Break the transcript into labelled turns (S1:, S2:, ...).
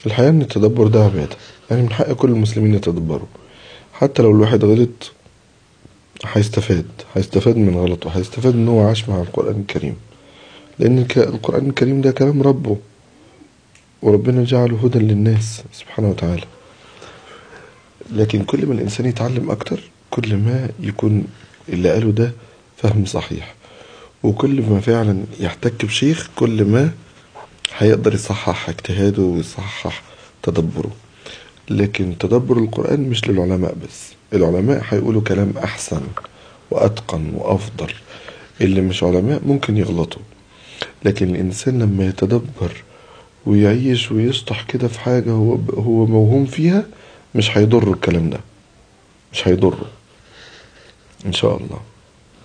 S1: الحقيقة إن التدبر ده عبادة يعني من حق كل المسلمين يتدبروا حتى لو الواحد غلط هيستفاد هيستفاد من غلطه هيستفاد إن هو عاش مع القرآن الكريم لأن الك- القرآن الكريم ده كلام ربه وربنا جعله هدى للناس سبحانه وتعالى لكن كل ما الإنسان يتعلم أكتر كل ما يكون اللي قاله ده فهم صحيح وكل ما فعلا يحتك بشيخ كل ما هيقدر يصحح اجتهاده ويصحح تدبره لكن تدبر القرآن مش للعلماء بس العلماء هيقولوا كلام أحسن وأتقن وأفضل اللي مش علماء ممكن يغلطوا لكن الإنسان لما يتدبر ويعيش ويسطح كده في حاجة هو هو موهوم فيها مش هيضره الكلام ده مش هيضره إن شاء الله